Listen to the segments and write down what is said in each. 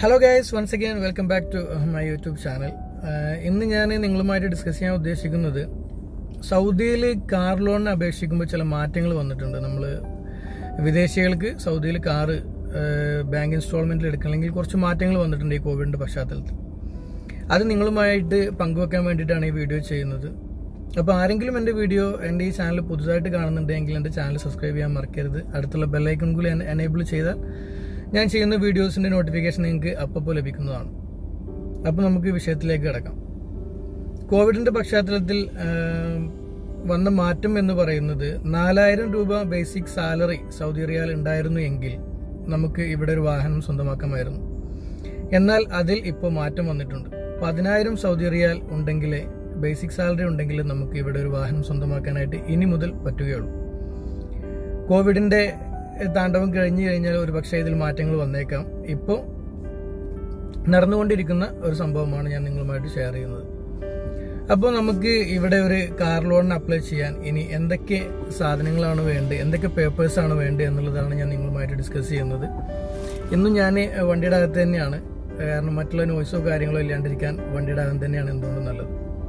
hello guys once again welcome back to my YouTube channel ഇന്ന് ഞാൻ നിങ്ങളുമായിട്ട് discuss ചെയ്യാൻ ഉദ്ദേശിക്കുന്നത് സൗദിയിൽ കാർ ലോണിന് അപേക്ഷിക്കുമ്പോൾ ചില മാറ്റങ്ങൾ വന്നിട്ടുണ്ട് നമ്മൾ വിദേശികൾക്ക് സൗദിയിൽ കാറ് ബാങ്ക് ഇൻസ്റ്റാൾമെന്റിൽ എടുക്കണമെങ്കിൽ കുറച്ച് മാറ്റങ്ങൾ വന്നിട്ടുണ്ട് ഈ കോവിഡിന്റെ പശ്ചാത്തലത്തിൽ അത് നിങ്ങളുമായിട്ട് പങ്കുവെക്കാൻ വേണ്ടിയിട്ടാണ് ഈ വീഡിയോ ചെയ്യുന്നത് അപ്പോൾ ആരെങ്കിലും എൻ്റെ വീഡിയോ എൻ്റെ ഈ ചാനൽ പുതുതായിട്ട് കാണുന്നുണ്ടെങ്കിൽ എൻ്റെ ചാനൽ സബ്സ്ക്രൈബ് ചെയ്യാൻ മറക്കരുത് അടുത്തുള്ള ബെല്ലൈക്കൺ കൂടി എനേബിൾ ചെയ്താൽ ഞാൻ ചെയ്യുന്ന വീഡിയോസിൻ്റെ നോട്ടിഫിക്കേഷൻ നിങ്ങൾക്ക് അപ്പോൾ ലഭിക്കുന്നതാണ് അപ്പോൾ നമുക്ക് ഈ വിഷയത്തിലേക്ക് കിടക്കാം കോവിഡിൻ്റെ പശ്ചാത്തലത്തിൽ ആ, വന്ന മാറ്റം എന്ന് പറയുന്നത് നാലായിരം രൂപ ബേസിക് സാലറി സൗദി റിയാൽ ഉണ്ടായിരുന്നു എങ്കിൽ നമുക്ക് ഇവിടെ ഒരു വാഹനം സ്വന്തമാക്കാമായിരുന്നു എന്നാൽ അതിൽ ഇപ്പോൾ മാറ്റം വന്നിട്ടുണ്ട് പതിനായിരം സൗദി റിയാൽ ഉണ്ടെങ്കിലേ ബേസിക് സാലറി ഉണ്ടെങ്കിൽ നമുക്ക് ഇവിടെ ഒരു വാഹനം സ്വന്തമാക്കാനായിട്ട് ഇനി മുതൽ പറ്റുകയുള്ളൂ കോവിഡിന്റെ താണ്ഡവം കഴിഞ്ഞു കഴിഞ്ഞാൽ ഒരു പക്ഷേ ഇതിൽ മാറ്റങ്ങൾ വന്നേക്കാം ഇപ്പോൾ നടന്നുകൊണ്ടിരിക്കുന്ന ഒരു സംഭവമാണ് ഞാൻ നിങ്ങളുമായിട്ട് ഷെയർ ചെയ്യുന്നത് അപ്പോൾ നമുക്ക് ഇവിടെ ഒരു കാർ ലോണിന് അപ്ലൈ ചെയ്യാൻ ഇനി എന്തൊക്കെ സാധനങ്ങളാണ് വേണ്ടത് എന്തൊക്കെ പേപ്പേഴ്സ് ആണ് വേണ്ടത് എന്നുള്ളതാണ് ഞാൻ നിങ്ങളുമായിട്ട് ഡിസ്കസ് ചെയ്യുന്നത് ഇന്നും ഞാൻ വണ്ടിയുടെ അകത്ത് തന്നെയാണ് കാരണം മറ്റുള്ള നോയ്സോ കാര്യങ്ങളോ ഇല്ലാണ്ടിരിക്കാൻ വണ്ടിയുടെ അകത്ത് തന്നെയാണ് എന്തുകൊണ്ടും നല്ലത്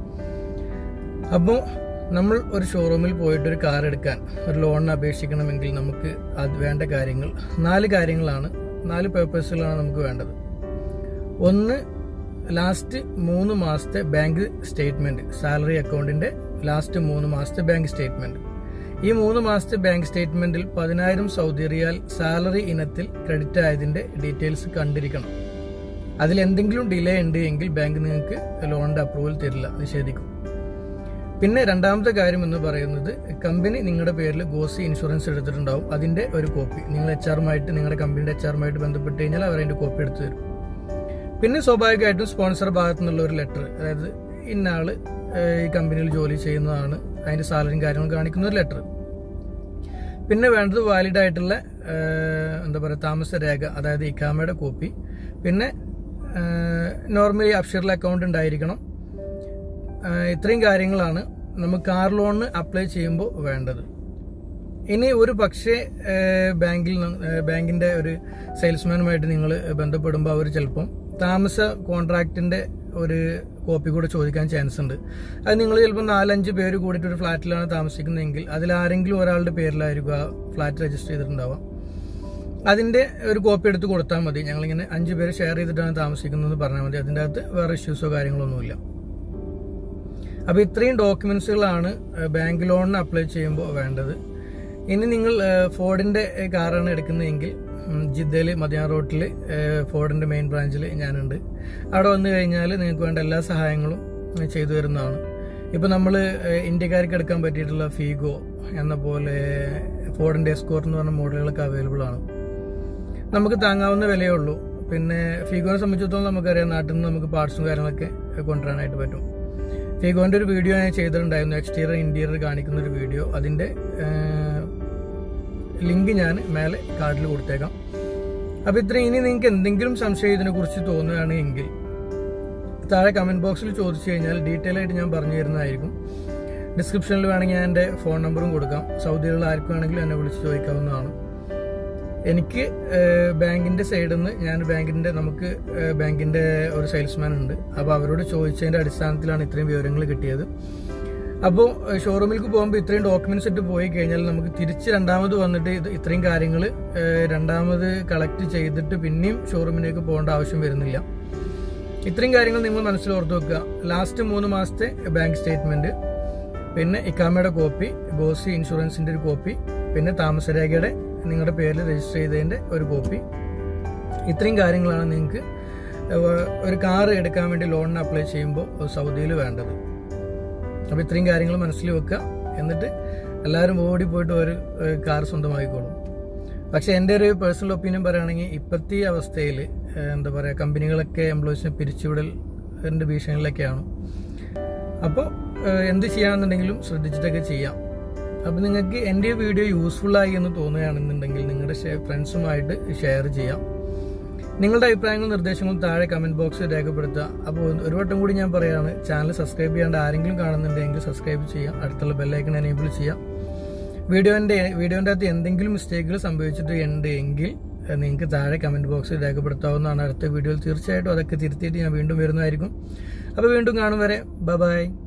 അപ്പോൾ നമ്മൾ ഒരു ഷോറൂമിൽ പോയിട്ട് ഒരു കാർ എടുക്കാൻ ഒരു ലോണിന് അപേക്ഷിക്കണമെങ്കിൽ നമുക്ക് അത് വേണ്ട കാര്യങ്ങൾ നാല് കാര്യങ്ങളാണ് നാല് പേപ്പേഴ്സുകളാണ് നമുക്ക് വേണ്ടത് ഒന്ന് ലാസ്റ്റ് മൂന്ന് മാസത്തെ ബാങ്ക് സ്റ്റേറ്റ്മെന്റ് സാലറി അക്കൗണ്ടിന്റെ ലാസ്റ്റ് മൂന്ന് മാസത്തെ ബാങ്ക് സ്റ്റേറ്റ്മെന്റ് ഈ മൂന്ന് മാസത്തെ ബാങ്ക് സ്റ്റേറ്റ്മെന്റിൽ പതിനായിരം സൗദി റിയാൽ സാലറി ഇനത്തിൽ ക്രെഡിറ്റ് ആയതിന്റെ ഡീറ്റെയിൽസ് കണ്ടിരിക്കണം അതിൽ എന്തെങ്കിലും ഡിലേ ഉണ്ട് എങ്കിൽ ബാങ്ക് നിങ്ങൾക്ക് ലോണിന്റെ അപ്രൂവൽ തരില്ല നിഷേധിക്കും പിന്നെ രണ്ടാമത്തെ കാര്യം എന്ന് പറയുന്നത് കമ്പനി നിങ്ങളുടെ പേരിൽ ഗോസി ഇൻഷുറൻസ് എടുത്തിട്ടുണ്ടാവും അതിന്റെ ഒരു കോപ്പി നിങ്ങൾ എച്ച് ആറുമായിട്ട് നിങ്ങളുടെ കമ്പനിയുടെ എച്ച് ആറുമായിട്ട് ബന്ധപ്പെട്ട് കഴിഞ്ഞാൽ അവർ അതിന്റെ കോപ്പി എടുത്തു തരും പിന്നെ സ്വാഭാവികമായിട്ടും സ്പോൺസർ ഭാഗത്തു നിന്നുള്ള ഒരു ലെറ്റർ അതായത് ഇന്ന ആള് ഏഹ്, ഈ കമ്പനിയിൽ ജോലി ചെയ്യുന്നതാണ് അതിന്റെ സാലറിയും കാര്യങ്ങളും കാണിക്കുന്ന ഒരു ലെറ്റർ പിന്നെ വേണ്ടത് വാലിഡ് ആയിട്ടുള്ള ഏഹ്, എന്താ പറയുക താമസ രേഖ അതായത് ഇക്കാമയുടെ കോപ്പി പിന്നെ നോർമലി അപ്ഷറിൽ അക്കൗണ്ട് ഉണ്ടായിരിക്കണം ഏഹ്, ഇത്രയും കാര്യങ്ങളാണ് നമുക്ക് കാർ ലോണിന് അപ്ലൈ ചെയ്യുമ്പോൾ വേണ്ടത് ഇനി ഒരു പക്ഷേ ഏഹ്, ബാങ്കിൽ ന- ഏഹ്, ബാങ്കിന്റെ ഒരു സെയിൽസ്മാനുമായിട്ട് നിങ്ങൾ ബന്ധപ്പെടുമ്പോൾ അവർ ചിലപ്പം താമസ കോൺട്രാക്റ്റിന്റെ ഒരു കോപ്പി കൂടെ ചോദിക്കാൻ ചാൻസ് ഉണ്ട് അത് നിങ്ങൾ ചിലപ്പോൾ നാലഞ്ച് പേര് കൂടിയിട്ട് ഒരു ഫ്ലാറ്റിലാണ് താമസിക്കുന്നതെങ്കിൽ അതിൽ ആരെങ്കിലും ഒരാളുടെ പേരിലായിരിക്കും ആ ഫ്ലാറ്റ് രജിസ്റ്റർ ചെയ്തിട്ടുണ്ടാവുക അതിന്റെ ഒരു കോപ്പി എടുത്ത് കൊടുത്താൽ മതി ഞങ്ങളിങ്ങനെ അഞ്ച് പേര് ഷെയർ ചെയ്തിട്ടാണ് താമസിക്കുന്നതെന്ന് പറഞ്ഞാൽ മതി അതിൻ്റെ അകത്ത് വേറെ ഇഷ്യൂസോ കാര്യങ്ങളൊന്നുമില്ല അപ്പൊ ഇത്രയും ഡോക്യുമെന്റ്സുകളാണ് ഏഹ്, ബാങ്ക് ലോണിന് അപ്ലൈ ചെയ്യുമ്പോൾ വേണ്ടത് ഇനി നിങ്ങൾ ഏഹ്, ഫോർഡിന്റെ ഏഹ്, കാറാണ് എടുക്കുന്നതെങ്കിൽ ഉം, ജിദ്ദയിൽ മദിയാൻ റോട്ടിൽ ഏഹ്, ഫോർഡിന്റെ മെയിൻ ബ്രാഞ്ചിൽ ഞാനുണ്ട് അവിടെ വന്നു കഴിഞ്ഞാൽ നിങ്ങൾക്ക് വേണ്ട എല്ലാ സഹായങ്ങളും ഞാൻ ചെയ്തു തരുന്നതാണ് ഇപ്പൊ നമ്മൾ ഇന്ത്യക്കാർക്ക് എടുക്കാൻ പറ്റിയിട്ടുള്ള ഫീഗോ എന്ന പോലെ ഫോർഡിന്റെ എസ്കോർട്ട് എന്ന് പറഞ്ഞ മോഡലുകളൊക്കെ അവൈലബിൾ ആണ് നമുക്ക് താങ്ങാവുന്ന വിലയേ ഉള്ളൂ പിന്നെ ഫീഗോനെ സംബന്ധിച്ചിടത്തോളം നമുക്കറിയാം നാട്ടിൽ നിന്ന് നമുക്ക് പാർട്സും കാര്യങ്ങളൊക്കെ കൊണ്ടുവരാനായിട്ട് പറ്റും ഫീഗോന്റെ ഒരു വീഡിയോ ഞാൻ ചെയ്തിട്ടുണ്ടായിരുന്നു എക്സ്റ്റീരിയർ ഇന്റീരിയർ കാണിക്കുന്ന ഒരു വീഡിയോ അതിന്റെ ലിങ്ക് ഞാൻ മേലെ കാർഡിൽ കൊടുത്തേക്കാം അപ്പൊ ഇത്ര ഇനി നിങ്ങൾക്ക് എന്തെങ്കിലും സംശയം ഇതിനെ കുറിച്ച് തോന്നുകയാണെങ്കിൽ താഴെ കമന്റ് ബോക്സിൽ ചോദിച്ചു കഴിഞ്ഞാൽ ഡീറ്റെയിൽ ആയിട്ട് ഞാൻ പറഞ്ഞു തരുന്നതായിരിക്കും ഡിസ്ക്രിപ്ഷനിൽ വേണമെങ്കിൽ ഞാൻ എൻ്റെ ഫോൺ നമ്പറും കൊടുക്കാം സൗദിയിലുള്ള ആർക്ക് വേണമെങ്കിലും എന്നെ വിളിച്ച് ചോദിക്കാവുന്നതാണ് എനിക്ക് ഏഹ്, ബാങ്കിന്റെ സൈഡിൽ നിന്ന് ഞാൻ ബാങ്കിന്റെ നമുക്ക് ഏഹ്, ബാങ്കിന്റെ ഒരു സെയിൽസ്മാൻ ഉണ്ട് അപ്പോൾ അവരോട് ചോദിച്ചതിന്റെ അടിസ്ഥാനത്തിലാണ് ഇത്രയും വിവരങ്ങൾ കിട്ടിയത് അപ്പോൾ ഷോറൂമിലേക്ക് പോകുമ്പോൾ ഇത്രയും ഡോക്യുമെന്റ്സ് ഇട്ട് പോയി കഴിഞ്ഞാൽ നമുക്ക് തിരിച്ച് രണ്ടാമത് വന്നിട്ട് ഇത് ഇത്രയും കാര്യങ്ങൾ രണ്ടാമത് കളക്ട് ചെയ്തിട്ട് പിന്നെയും ഷോറൂമിലേക്ക് പോകേണ്ട ആവശ്യം വരുന്നില്ല ഇത്രയും കാര്യങ്ങൾ നിങ്ങൾ മനസ്സിൽ ഓർത്ത് വെക്കുക ലാസ്റ്റ് മൂന്ന് മാസത്തെ ബാങ്ക് സ്റ്റേറ്റ്മെന്റ് പിന്നെ ഇക്കാമയുടെ കോപ്പി ഗോസി ഇൻഷുറൻസിന്റെ ഒരു കോപ്പി പിന്നെ താമസരേഖയുടെ നിങ്ങളുടെ പേരിൽ രജിസ്റ്റർ ചെയ്തതിന്റെ ഒരു കോപ്പി ഇത്രയും കാര്യങ്ങളാണ് നിങ്ങൾക്ക് ഏഹ്, ഒരു കാർ എടുക്കാൻ വേണ്ടി ലോണിന് അപ്ലൈ ചെയ്യുമ്പോൾ സൗദിയിൽ വേണ്ടത് അപ്പോൾ ഇത്രയും കാര്യങ്ങൾ മനസ്സിൽ വെക്കുക എന്നിട്ട് എല്ലാവരും ഓടി പോയിട്ട് ഒരു ഏഹ്, കാർ സ്വന്തമാക്കിക്കോളും പക്ഷെ എൻ്റെ ഒരു പേഴ്സണൽ ഒപ്പീനിയൻ പറയുകയാണെങ്കിൽ ഇപ്പോഴത്തെ ഈ അവസ്ഥയിൽ എന്താ പറയുക കമ്പനികളൊക്കെ എംപ്ലോയീസിനെ പിരിച്ചുവിടലിൻ്റെ ഭീഷണിയിലൊക്കെയാണ് അപ്പോൾ എന്ത് ചെയ്യാമെന്നുണ്ടെങ്കിലും ശ്രദ്ധിച്ചിട്ടൊക്കെ ചെയ്യാം അപ്പോൾ നിങ്ങൾക്ക് എൻ്റെ ഈ വീഡിയോ യൂസ്ഫുൾ ആയി എന്ന് തോന്നുകയാണെന്നുണ്ടെങ്കിൽ നിങ്ങളുടെ ഫ്രണ്ട്സുമായിട്ട് ഷെയർ ചെയ്യാം നിങ്ങളുടെ അഭിപ്രായങ്ങളും നിർദ്ദേശങ്ങളും താഴെ കമന്റ് ബോക്സിൽ രേഖപ്പെടുത്തുക അപ്പോൾ ഒരു വട്ടം കൂടി ഞാൻ പറയാണ് ചാനൽ സബ്സ്ക്രൈബ് ചെയ്യാണ്ട് ആരെങ്കിലും കാണുന്നുണ്ടെങ്കിൽ സബ്സ്ക്രൈബ് ചെയ്യാം അടുത്തുള്ള ബെല്ലൈക്കൺ എനേബിൾ ചെയ്യാം വീഡിയോന്റെ വീഡിയോന്റെ അകത്ത് എന്തെങ്കിലും മിസ്റ്റേക്കുകൾ സംഭവിച്ചിട്ട് ഉണ്ട് എങ്കിൽ ഏഹ്, നിങ്ങൾക്ക് താഴെ കമൻറ്റ് ബോക്സിൽ രേഖപ്പെടുത്താവുന്നതാണ് അടുത്ത വീഡിയോയിൽ തീർച്ചയായിട്ടും അതൊക്കെ തിരുത്തിയിട്ട് ഞാൻ വീണ്ടും വരുന്നതായിരിക്കും അപ്പോൾ വീണ്ടും കാണും വരെ ബ ബൈ